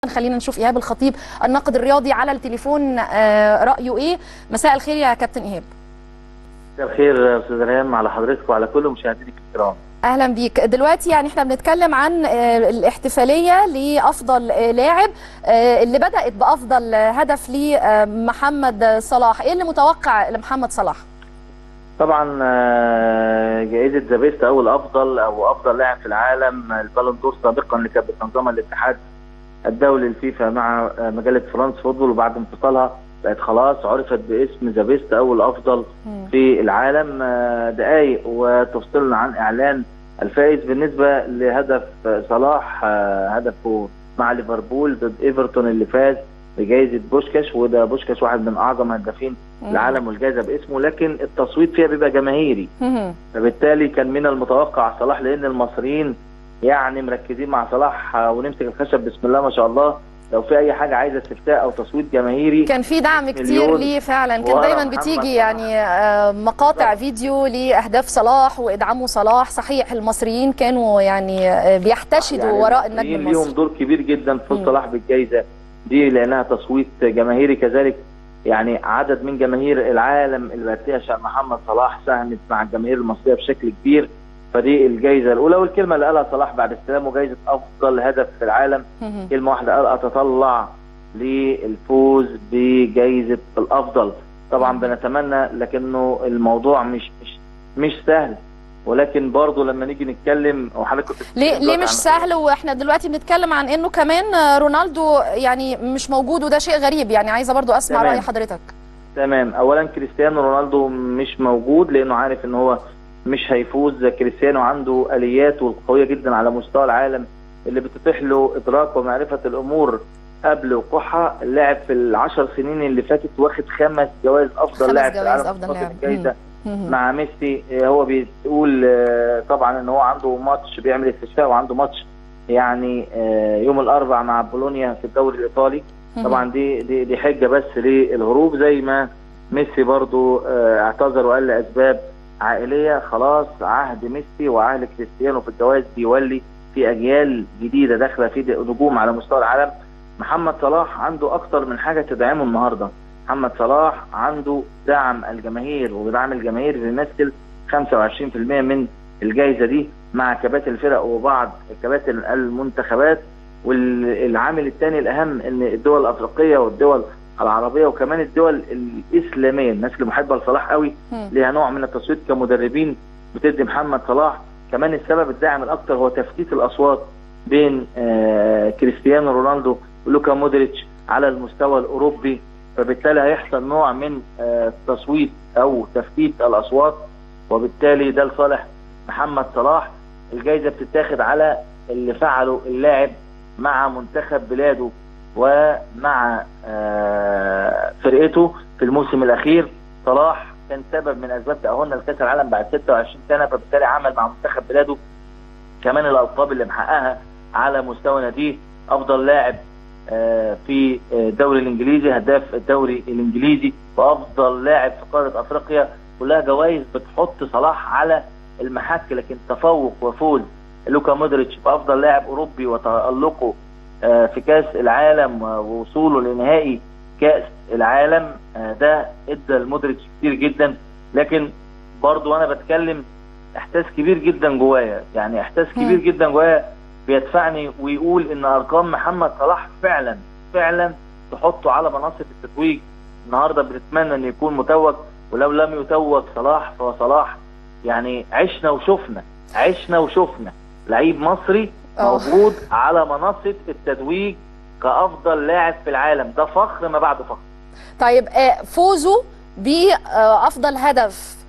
خلينا نشوف ايهاب الخطيب الناقد الرياضي على التليفون آه، رايه ايه مساء الخير يا كابتن ايهاب مساء الخير استاذ ريهام على حضرتك وعلى كل مشاهدينك الكرام اهلا بيك دلوقتي يعني احنا بنتكلم عن آه، الاحتفاليه لافضل آه، لاعب آه، اللي بدات بافضل هدف لمحمد صلاح ايه اللي متوقع لمحمد صلاح طبعا آه، جائزه ذا بيست او الافضل او افضل لاعب في العالم البالون دور سابقا اللي كانت بتنظمها الاتحاد الدولي الفيفا مع آه، مجله فرانس فوتبول وبعد انفصالها بقت خلاص عرفت باسم ذا بيست او الافضل في العالم آه، دقائق وتفصلنا عن اعلان الفائز بالنسبه لهدف آه، صلاح آه، هدفه مع ليفربول ضد ايفرتون اللي فاز بجائزه بوشكاش وده بوشكاش واحد من اعظم هدافين العالم والجائزه باسمه لكن التصويت فيها بيبقى جماهيري مهم. فبالتالي كان من المتوقع صلاح لان المصريين يعني مركزين مع صلاح آه، ونمسك الخشب بسم الله ما شاء الله لو في اي حاجه عايزه استفتاء او تصويت جماهيري كان في دعم كتير مليون ليه فعلا كان ورا دايما محمد بتيجي صلاح. يعني آه، مقاطع فيديو لاهداف صلاح وادعامه صلاح صحيح المصريين كانوا يعني آه، بيحتشدوا يعني وراء النجم المصريين المصري ليهم دور كبير جدا في فوز مم. صلاح بالجائزه دي لانها تصويت جماهيري كذلك يعني عدد من جماهير العالم اللي بقت ليها شأن محمد صلاح ساهمت مع الجماهير المصريه بشكل كبير فدي الجائزه الاولى والكلمه اللي قالها صلاح بعد استلامه جائزه افضل هدف في العالم مهم. كلمه واحده قال اتطلع للفوز بجائزه الافضل طبعا بنتمنى لكنه الموضوع مش مش مش سهل ولكن برضه لما نيجي نتكلم وحضرتك كنت ليه بتتكلم ليه دلوقتي مش عن- سهل واحنا دلوقتي بنتكلم عن انه كمان آه، رونالدو يعني مش موجود وده شيء غريب يعني عايزه برضو اسمع تمام. راي حضرتك تمام اولا كريستيانو رونالدو مش موجود لانه عارف ان هو مش هيفوز كريستيانو عنده اليات قويه جدا على مستوى العالم اللي بتتيح له ادراك ومعرفه الامور قبل وقوعها اللاعب في العشر سنين اللي فاتت واخد خمس جوائز افضل خمس لاعب في جوائز العالم أفضل واخد لاعب. جايزه مهم. مع ميسي آه، هو بيقول آه، طبعا ان هو عنده ماتش بيعمل استشفاء وعنده ماتش يعني آه، يوم الاربع مع بولونيا في الدوري الايطالي طبعا دي دي دي حجه بس للهروب زي ما ميسي برضو آه، اعتذر وقال لاسباب عائليه خلاص عهد ميسي وعهد كريستيانو في الجواز بيولي في اجيال جديده داخله في نجوم على مستوى العالم محمد صلاح عنده اكتر من حاجه تدعمه النهارده محمد صلاح عنده دعم الجماهير ودعم الجماهير بيمثل 25% من الجائزه دي مع كباتن الفرق وبعض كباتن المنتخبات والعامل الثاني الاهم ان الدول الافريقيه والدول العربيه وكمان الدول الاسلاميه الناس اللي محبه لصلاح قوي مم. ليها نوع من التصويت كمدربين بتدي محمد صلاح كمان السبب الداعم الاكثر هو تفتيت الاصوات بين آه كريستيانو رونالدو ولوكا مودريتش على المستوى الاوروبي فبالتالي هيحصل نوع من آه تصويت او تفتيت الاصوات وبالتالي ده لصالح محمد صلاح الجائزه بتتاخد على اللي فعله اللاعب مع منتخب بلاده ومع آه فرقته في الموسم الاخير صلاح كان سبب من اسباب تاهلنا لكاس العالم بعد 26 سنه فبالتالي عمل مع منتخب بلاده كمان الالقاب اللي محققها على مستوى ناديه افضل لاعب آه، في آه، الدوري الانجليزي هداف الدوري الانجليزي وافضل لاعب في قاره افريقيا كلها جوائز بتحط صلاح على المحك لكن تفوق وفوز لوكا مودريتش بافضل لاعب اوروبي وتالقه آه، في كاس العالم ووصوله لنهائي كاس العالم آه، ده ادى لمودريتش كتير جدا لكن برضو وانا بتكلم احساس كبير جدا جوايا يعني احساس مم. كبير جدا جوايا بيدفعني ويقول ان ارقام محمد صلاح فعلا فعلا تحطه على منصه التتويج النهارده بنتمنى ان يكون متوج ولو لم يتوج صلاح فهو صلاح يعني عشنا وشفنا عشنا وشفنا لعيب مصري أوه. موجود على منصه التتويج كافضل لاعب في العالم ده فخر ما بعده فخر طيب آه، فوزه بافضل هدف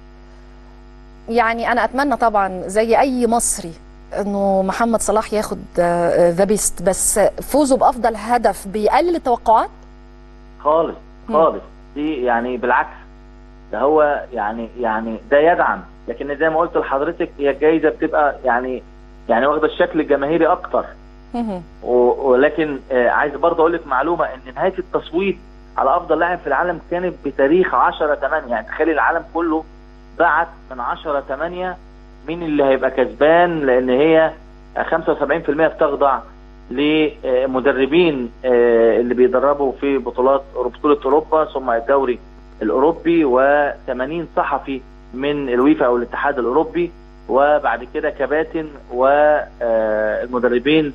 يعني انا اتمنى طبعا زي اي مصري انه محمد صلاح ياخد ذا بيست بس فوزه بافضل هدف بيقلل التوقعات خالص مم. خالص دي يعني بالعكس ده هو يعني يعني ده يدعم لكن زي ما قلت لحضرتك هي الجايزه بتبقى يعني يعني واخده الشكل الجماهيري اكتر مهم. و- ولكن آه عايز برضه اقول لك معلومه ان نهايه التصويت على افضل لاعب في العالم كانت بتاريخ 10 8 يعني تخيل العالم كله بعت من 10 8 مين اللي هيبقى كسبان لان هي 75% بتخضع لمدربين اللي بيدربوا في بطولات بطوله اوروبا ثم الدوري الاوروبي و80 صحفي من الويفا او الاتحاد الاوروبي وبعد كده كباتن والمدربين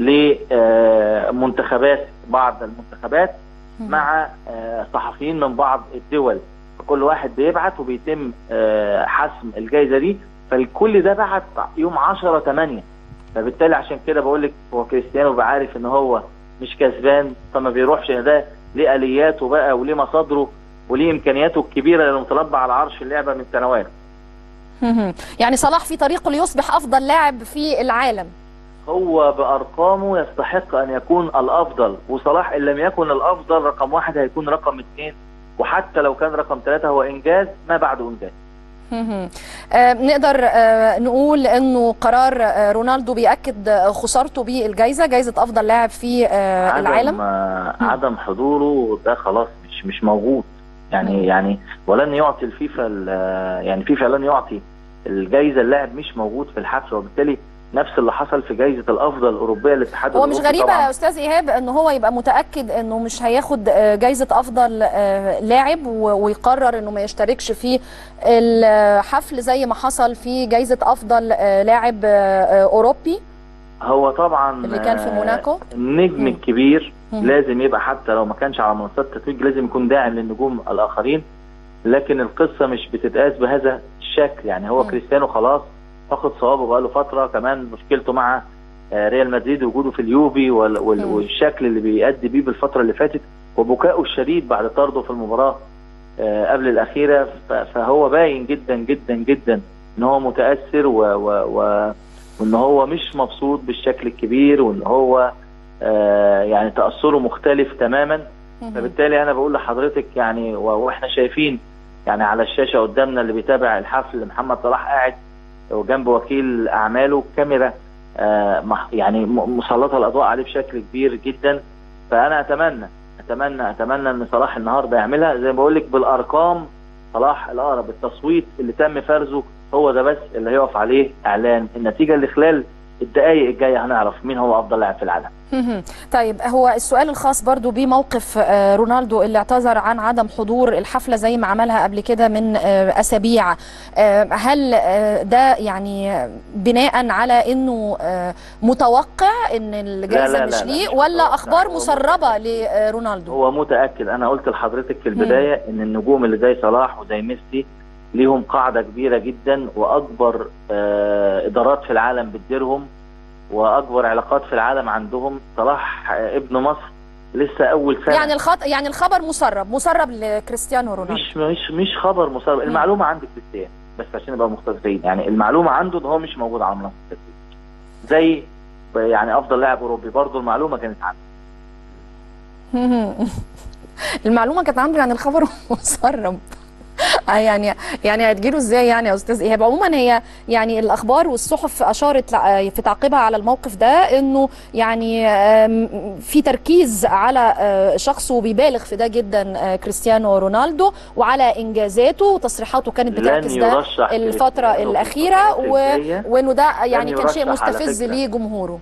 لمنتخبات بعض المنتخبات مع صحفيين من بعض الدول فكل واحد بيبعت وبيتم حسم الجائزه دي فالكل ده بعت يوم 10 8 فبالتالي عشان كده بقول لك هو كريستيانو بعارف ان هو مش كسبان فما بيروحش ده ليه الياته بقى وليه مصادره وليه امكانياته الكبيره اللي متربع على عرش اللعبه من سنوات يعني صلاح في طريقه ليصبح افضل لاعب في العالم هو بارقامه يستحق ان يكون الافضل وصلاح ان لم يكن الافضل رقم واحد هيكون رقم اثنين وحتى لو كان رقم ثلاثه هو انجاز ما بعده انجاز آه نقدر آه نقول انه قرار آه رونالدو بياكد خسارته بالجائزه جائزه افضل لاعب في عدم العالم عدم حضوره ده خلاص مش مش موجود يعني مم. يعني ولن يعطي الفيفا يعني فيفا لن يعطي الجائزه اللاعب مش موجود في الحفل وبالتالي نفس اللي حصل في جائزه الافضل الاوروبيه للاتحاد هو مش غريبه يا استاذ ايهاب ان هو يبقى متاكد انه مش هياخد جائزه افضل لاعب ويقرر انه ما يشتركش في الحفل زي ما حصل في جائزه افضل لاعب اوروبي هو طبعا اللي كان في موناكو النجم مم. الكبير مم. لازم يبقى حتى لو ما كانش على منصات التتويج لازم يكون داعم للنجوم الاخرين لكن القصه مش بتتقاس بهذا الشكل يعني هو مم. كريستيانو خلاص فقد صوابه بقاله فتره كمان مشكلته مع آه، ريال مدريد وجوده في اليوفي وال- وال- مم. والشكل اللي بيأدي بيه بالفتره اللي فاتت وبكائه الشديد بعد طرده في المباراه آه، قبل الاخيره ف- فهو باين جدا جدا جدا ان هو متاثر و, و, و وان هو مش مبسوط بالشكل الكبير وان هو آه، يعني تاثره مختلف تماما فبالتالي انا بقول لحضرتك يعني و- واحنا شايفين يعني على الشاشه قدامنا اللي بيتابع الحفل محمد صلاح قاعد وجنب وكيل اعماله كاميرا آه، مح- يعني م- مسلطه الاضواء عليه بشكل كبير جدا فانا اتمنى اتمنى اتمنى ان صلاح النهارده يعملها زي ما بقول لك بالارقام صلاح الاقرب التصويت اللي تم فرزه هو ده بس اللي هيقف عليه اعلان النتيجه اللي خلال الدقائق الجايه هنعرف مين هو افضل لاعب في العالم مهم. طيب هو السؤال الخاص برضو بموقف آه، رونالدو اللي اعتذر عن عدم حضور الحفلة زي ما عملها قبل كده من آه، أسابيع آه، هل آه، ده يعني بناء على أنه آه، متوقع أن الجائزة لا، مش لا، ليه مش ولا متوقع. أخبار هو مسربة لرونالدو هو متاكد انا قلت لحضرتك في البدايه ان النجوم اللي زي صلاح وزي ميسي ليهم قاعده كبيره جدا واكبر آه، ادارات في العالم بتديرهم واكبر علاقات في العالم عندهم صلاح آه، ابن مصر لسه اول سنه يعني الخط يعني الخبر مسرب مسرب لكريستيانو رونالدو مش مش مش خبر مسرب المعلومه عند كريستيان بس عشان نبقى مختلفين يعني المعلومه عنده ان هو مش موجود على منصه التتويج زي يعني افضل لاعب اوروبي برضه المعلومه كانت عنده المعلومة كانت عنده يعني الخبر مسرب آه يعني يعني هتجيله ازاي يعني يا استاذ ايهاب عموما هي يعني الاخبار والصحف اشارت لع- في تعقيبها على الموقف ده انه يعني آم، في تركيز على آه، شخصه وبيبالغ في ده جدا آه، كريستيانو رونالدو وعلى انجازاته وتصريحاته كانت لن بتعكس ده يرشح الفتره كريستيانو في الاخيره الفترات و... الجاية. وانه ده يعني كان شيء يرشح على مستفز فكرة. لجمهوره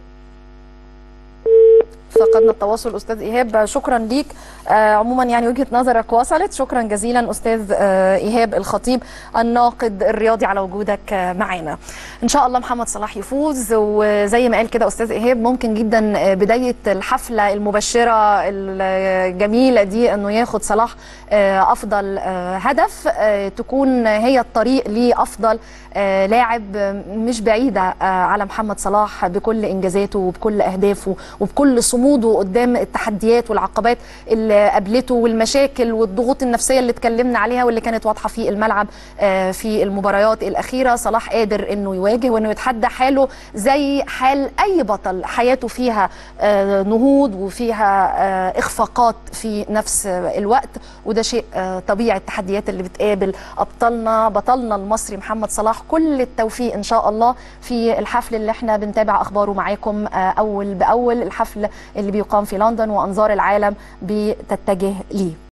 فقدنا التواصل استاذ ايهاب شكرا ليك آه عموما يعني وجهه نظرك وصلت شكرا جزيلا استاذ آه ايهاب الخطيب الناقد الرياضي على وجودك آه معنا ان شاء الله محمد صلاح يفوز وزي ما قال كده استاذ ايهاب ممكن جدا آه، بدايه الحفله المبشره الجميله دي انه ياخد صلاح آه افضل آه هدف آه تكون هي الطريق لافضل آه لاعب آه، مش بعيده آه على محمد صلاح بكل انجازاته وبكل اهدافه وبكل صموده قدام التحديات والعقبات اللي قابلته والمشاكل والضغوط النفسيه اللي اتكلمنا عليها واللي كانت واضحه في الملعب آه، في المباريات الاخيره صلاح قادر انه يواجه وانه يتحدى حاله زي حال اي بطل حياته فيها آه، نهوض وفيها آه، اخفاقات في نفس الوقت وده شيء آه، طبيعي التحديات اللي بتقابل ابطالنا بطلنا المصري محمد صلاح كل التوفيق ان شاء الله في الحفل اللي احنا بنتابع اخباره معاكم آه، اول باول الحفل اللي بيقام في لندن وانظار العالم بتتجه ليه